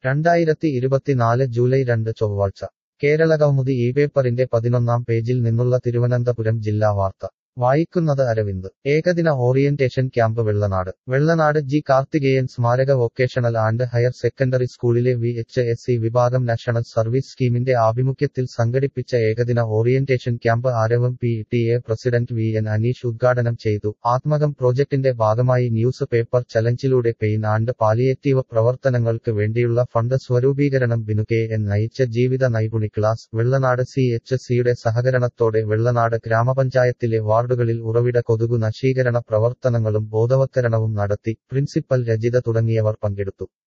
രണ്ടായിരത്തി ഇരുപത്തിനാല് ജൂലൈ രണ്ട് ചൊവ്വാഴ്ച കേരളകൗമുദി ഈ പേപ്പറിന്റെ പതിനൊന്നാം പേജിൽ നിന്നുള്ള തിരുവനന്തപുരം ജില്ലാ വാർത്ത വായിക്കുന്നത് അരവിന്ദ് ഏകദിന orientation camp Vellanad Vellanad G Karthikeyan സ്മാരക വൊക്കേഷണൽ ആൻഡ് ഹയർ സെക്കൻഡറി സ്കൂളിലെ വി എച്ച് എസ് സി വിഭാഗം നാഷണൽ സർവീസ് സ്കീമിന്റെ ആഭിമുഖ്യത്തിൽ സംഘടിപ്പിച്ച ഏകദിന ഓറിയന്റേഷൻ ക്യാമ്പ് Aravam P T A president V N Aneesh ഉദ്ഘാടനം ചെയ്തു ആത്മകം പ്രോജക്ടിന്റെ ഭാഗമായി ന്യൂസ് പേപ്പർ ചലഞ്ചിലൂടെ പെയിൻ ആൻഡ് പാലിയേറ്റീവ് പ്രവർത്തനങ്ങൾക്ക് വേണ്ടിയുള്ള ഫണ്ട് സ്വരൂപീകരണം ബിനു കെ എൻ നയിച്ച ജീവിത നൈപുണി ക്ലാസ് വെള്ളനാട് സി എച്ച് സിയുടെ സഹകരണത്തോടെ വെള്ളനാട് ഗ്രാമപഞ്ചായത്തിലെ വാർഡുകളിൽ ഉറവിട കൊതുകു നശീകരണ പ്രവർത്തനങ്ങളും ബോധവത്കരണവും നടത്തി പ്രിൻസിപ്പൽ രജിത തുടങ്ങിയവർ പങ്കെടുത്തു